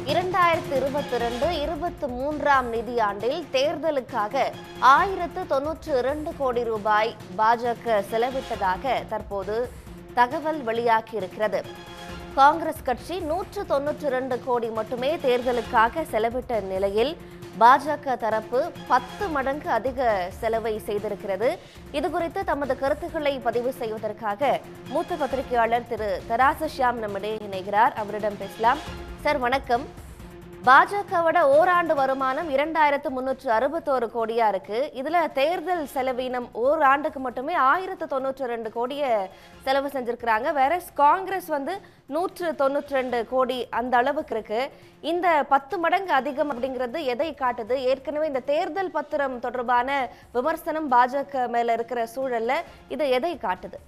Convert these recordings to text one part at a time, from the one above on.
இரண்டாயிரத்து இருபத்தி ரெண்டு இருபத்தி மூன்றாம் நிதியாண்டில் தேர்தலுக்காக ஆயிரத்து தொன்னூற்று இரண்டு கோடி ரூபாய் பாஜக செலவிட்டதாக தற்போது தகவல் வெளியாகியிருக்கிறது காங்கிரஸ் கட்சி நூற்று தொன்னூற்று இரண்டு கோடி மட்டுமே தேர்தலுக்காக செலவிட்ட நிலையில் பாஜக தரப்பு பத்து மடங்கு அதிக செலவை செய்திருக்கிறது இதுகுறித்து தமது கருத்துக்களை பதிவு செய்வதற்காக மூத்த பத்திரிகையாளர் திரு தராசு ஷியாம் நம்மிடையே இணைகிறார் அவரிடம் பேசலாம் சார் வணக்கம் பாஜகவோட ஓராண்டு வருமானம் இரண்டாயிரத்து முன்னூற்று அறுபத்தோரு கோடியா இருக்கு இதுல தேர்தல் செலவீனம் ஓராண்டுக்கு மட்டுமே ஆயிரத்து தொண்ணூற்றி ரெண்டு கோடியை செலவு செஞ்சிருக்கிறாங்க வேற காங்கிரஸ் வந்து நூற்று தொண்ணூற்றி ரெண்டு கோடி அந்த அளவுக்கு இருக்கு இந்த பத்து மடங்கு அதிகம் அப்படிங்கிறது எதை காட்டுது ஏற்கனவே இந்த தேர்தல் பத்திரம் தொடர்பான விமர்சனம் பாஜக மேல இருக்கிற சூழல்ல இது எதை காட்டுது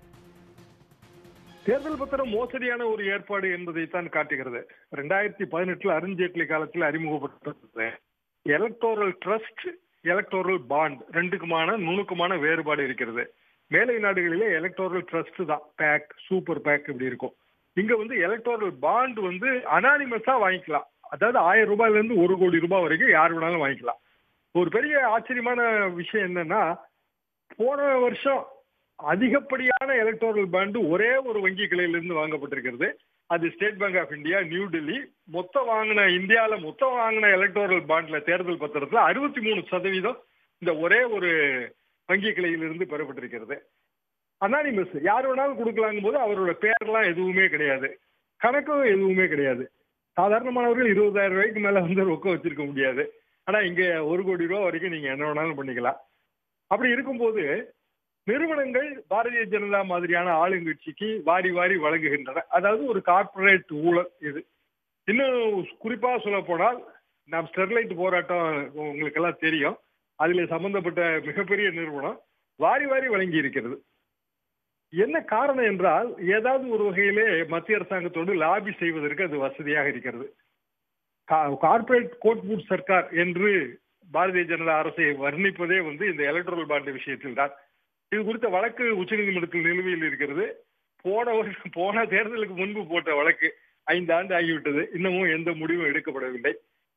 தேர்தல் பத்திரம் மோசடியான ஒரு ஏற்பாடு என்பதைத்தான் காட்டுகிறது ரெண்டாயிரத்தி பதினெட்டுல அருண்ஜேட்லி காலத்தில் அறிமுகப்படுத்தப்பட்டது எலக்டோரல் ட்ரஸ்ட் எலக்டோரல் பாண்ட் ரெண்டுக்குமான நுணுக்கமான வேறுபாடு இருக்கிறது மேலை நாடுகளிலே எலக்டோரல் ட்ரஸ்ட் தான் பேக் சூப்பர் பேக் இப்படி இருக்கும் இங்க வந்து எலக்டோரல் பாண்ட் வந்து அனானிமஸா வாங்கிக்கலாம் அதாவது ஆயிரம் ரூபாயில இருந்து ஒரு கோடி ரூபாய் வரைக்கும் யார் வேணாலும் வாங்கிக்கலாம் ஒரு பெரிய ஆச்சரியமான விஷயம் என்னன்னா போன வருஷம் அதிகப்படியான எலக்டோரல் பாண்டு ஒரே ஒரு வங்கி கிளையிலிருந்து வாங்கப்பட்டிருக்கிறது அது State Bank of India New Delhi மொத்தம் வாங்கின இந்தியாவில் மொத்தம் வாங்கின எலக்டோரல் பாண்ட்ல தேர்தல் பத்திரத்துல அறுபத்தி மூணு சதவீதம் இந்த ஒரே ஒரு வங்கி கிளையிலிருந்து பெறப்பட்டிருக்கிறது அனானிமஸ் யார் வேணாலும் கொடுக்கலாங்கும் போது அவரோட பேர்லாம் எதுவுமே கிடையாது கணக்கும் எதுவுமே கிடையாது சாதாரணமானவர்கள் இருபதாயிரம் ரூபாய்க்கு மேல வந்து ரொக்கம் வச்சிருக்க முடியாது ஆனா இங்க ஒரு கோடி ரூபாய் வரைக்கும் நீங்க என்ன வேணாலும் பண்ணிக்கலாம் அப்படி இருக்கும்போது நிறுவனங்கள் பாரதிய ஜனதா மாதிரியான ஆளுங்கட்சிக்கு வாரி வாரி வழங்குகின்றன அதாவது ஒரு கார்ப்பரேட் ஊழல் இது இன்னும் குறிப்பா சொல்ல போனால் நாம் ஸ்டெர்லைட் போராட்டம் உங்களுக்கு எல்லாம் தெரியும் அதுல சம்பந்தப்பட்ட மிகப்பெரிய நிறுவனம் வாரி வாரி வழங்கி இருக்கிறது என்ன காரணம் என்றால் ஏதாவது ஒரு வகையிலே மத்திய அரசாங்கத்தோடு லாபி செய்வதற்கு அது வசதியாக இருக்கிறது கார்ப்பரேட் கோட்பூட் சர்க்கார் என்று பாரதிய ஜனதா அரசை வர்ணிப்பதே வந்து இந்த எலக்ட்ரல் பாண்ட் விஷயத்தில் தான் இது குறித்த வழக்கு உச்சநீதிமன்றத்தில் நிலுவையில் இருக்கிறது போன வருஷம் போன தேர்தலுக்கு முன்பு போட்ட வழக்கு ஐந்து ஆண்டு ஆகிவிட்டது இன்னமும் எந்த முடிவும் எடுக்கப்படவில்லை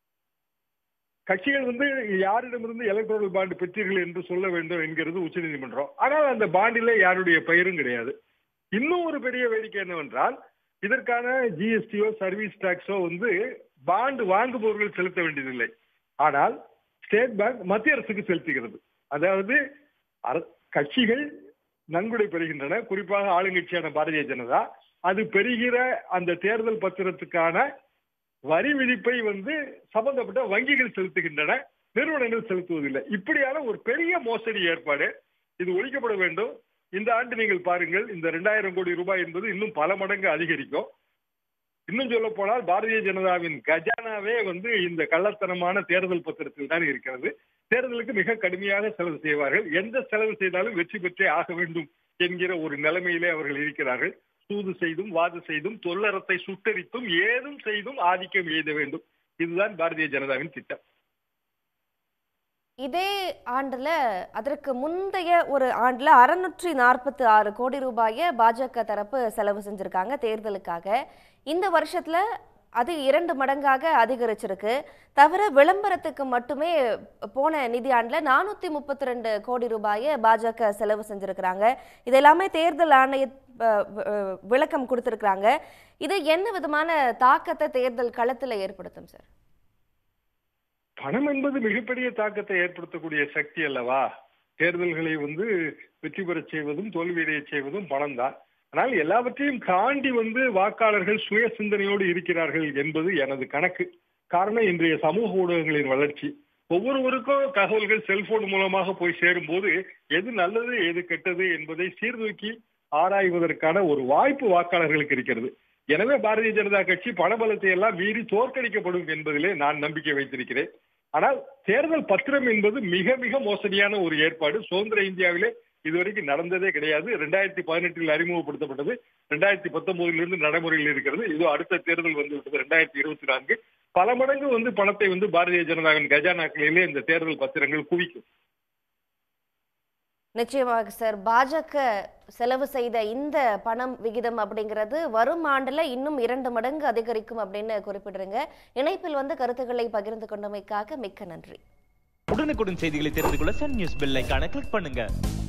கட்சிகள் வந்து யாரிடமிருந்து எலக்ட்ரல் பாண்ட் பெற்றீர்கள் என்று சொல்ல வேண்டும் என்கிறது உச்சநீதிமன்றம் ஆனால் அந்த பாண்டிலே யாருடைய பெயரும் கிடையாது இன்னும் ஒரு பெரிய வேடிக்கை என்னவென்றால் இதற்கான ஜிஎஸ்டியோ சர்வீஸ் டாக்ஸோ வந்து பாண்டு வாங்குபவர்கள் செலுத்த வேண்டியதில்லை ஆனால் ஸ்டேட் பேங்க் மத்திய அரசுக்கு செலுத்துகிறது அதாவது கட்சிகள் நன்கொடை பெறுகின்றன குறிப்பாக ஆளுங்கட்சியான பாரதிய ஜனதா அது பெறுகிற அந்த தேர்தல் பத்திரத்துக்கான வரி விதிப்பை வந்து சம்பந்தப்பட்ட வங்கிகள் செலுத்துகின்றன நிறுவனங்கள் செலுத்துவதில்லை இப்படியான ஒரு பெரிய மோசடி ஏற்பாடு இது ஒழிக்கப்பட வேண்டும் இந்த ஆண்டு நீங்கள் பாருங்கள் இந்த ரெண்டாயிரம் கோடி ரூபாய் என்பது இன்னும் பல மடங்கு அதிகரிக்கும் இன்னும் சொல்ல போனால் பாரதிய ஜனதாவின் கஜானாவே வந்து இந்த கள்ளத்தனமான தேர்தல் பத்திரத்தில் தான் இருக்கிறது தேர்தலுக்கு மிக கடுமையாக செலவு செய்வார்கள் எந்த செலவு செய்தாலும் வெற்றி பெற்றே ஆக வேண்டும் என்கிற ஒரு நிலைமையிலே அவர்கள் இருக்கிறார்கள் சூது செய்தும் வாது செய்தும் தொல்லறத்தை சுட்டரித்தும் ஏதும் செய்தும் ஆதிக்கம் எய்த வேண்டும் இதுதான் பாரதிய ஜனதாவின் திட்டம் இதே ஆண்டுல அதற்கு முந்தைய ஒரு ஆண்டுல அறுநூற்றி நாற்பத்தி ஆறு கோடி ரூபாயை பாஜக தரப்பு செலவு செஞ்சிருக்காங்க தேர்தலுக்காக இந்த வருஷத்துல அது இரண்டு மடங்காக அதிகரிச்சிருக்கு தவிர விளம்பரத்துக்கு மட்டுமே போன நிதியாண்டுல நானூத்தி முப்பத்தி ரெண்டு கோடி ரூபாயை பாஜக செலவு செஞ்சிருக்கிறாங்க இது எல்லாமே தேர்தல் ஆணைய விளக்கம் கொடுத்திருக்கிறாங்க இது என்ன விதமான தாக்கத்தை தேர்தல் களத்துல ஏற்படுத்தும் சார் பணம் என்பது மிகப்பெரிய தாக்கத்தை ஏற்படுத்தக்கூடிய சக்தி அல்லவா தேர்தல்களை வந்து வெற்றி பெறச் செய்வதும் தோல்வியடைய செய்வதும் பணம் தான் ஆனால் எல்லாவற்றையும் தாண்டி வந்து வாக்காளர்கள் சுய சிந்தனையோடு இருக்கிறார்கள் என்பது எனது கணக்கு காரணம் இன்றைய சமூக ஊடகங்களின் வளர்ச்சி ஒவ்வொருவருக்கும் தகவல்கள் செல்போன் மூலமாக போய் சேரும் போது எது நல்லது எது கெட்டது என்பதை சீர்தூக்கி ஆராய்வதற்கான ஒரு வாய்ப்பு வாக்காளர்களுக்கு இருக்கிறது எனவே பாரதிய ஜனதா கட்சி பணபலத்தை எல்லாம் மீறி தோற்கடிக்கப்படும் என்பதிலே நான் நம்பிக்கை வைத்திருக்கிறேன் ஆனால் தேர்தல் பத்திரம் என்பது மிக மிக மோசடியான ஒரு ஏற்பாடு சுதந்திர இந்தியாவிலே இதுவரைக்கும் நடந்ததே கிடையாது ரெண்டாயிரத்தி பதினெட்டில் அறிமுகப்படுத்தப்பட்டது ரெண்டாயிரத்தி பத்தொன்பதிலிருந்து நடைமுறையில் இருக்கிறது இதோ அடுத்த தேர்தல் வந்து விட்டது ரெண்டாயிரத்தி இருபத்தி நான்கு பல மடங்கு வந்து பணத்தை வந்து பாரதிய ஜனதாவின் கஜானாக்களிலே இந்த தேர்தல் பத்திரங்கள் குவிக்கும் நிச்சயமாக சார் பாஜக செலவு செய்த இந்த பணம் விகிதம் அப்படிங்கிறது வரும் ஆண்டுல இன்னும் இரண்டு மடங்கு அதிகரிக்கும் அப்படின்னு குறிப்பிடுறீங்க இணைப்பில் வந்து கருத்துக்களை பகிர்ந்து கொண்டமைக்காக மிக்க நன்றி உடனுக்குடன் செய்திகளை தெரிந்து கொள்ள சன் நியூஸ் பெல் ஐகானை கிளிக் பண்ணுங்க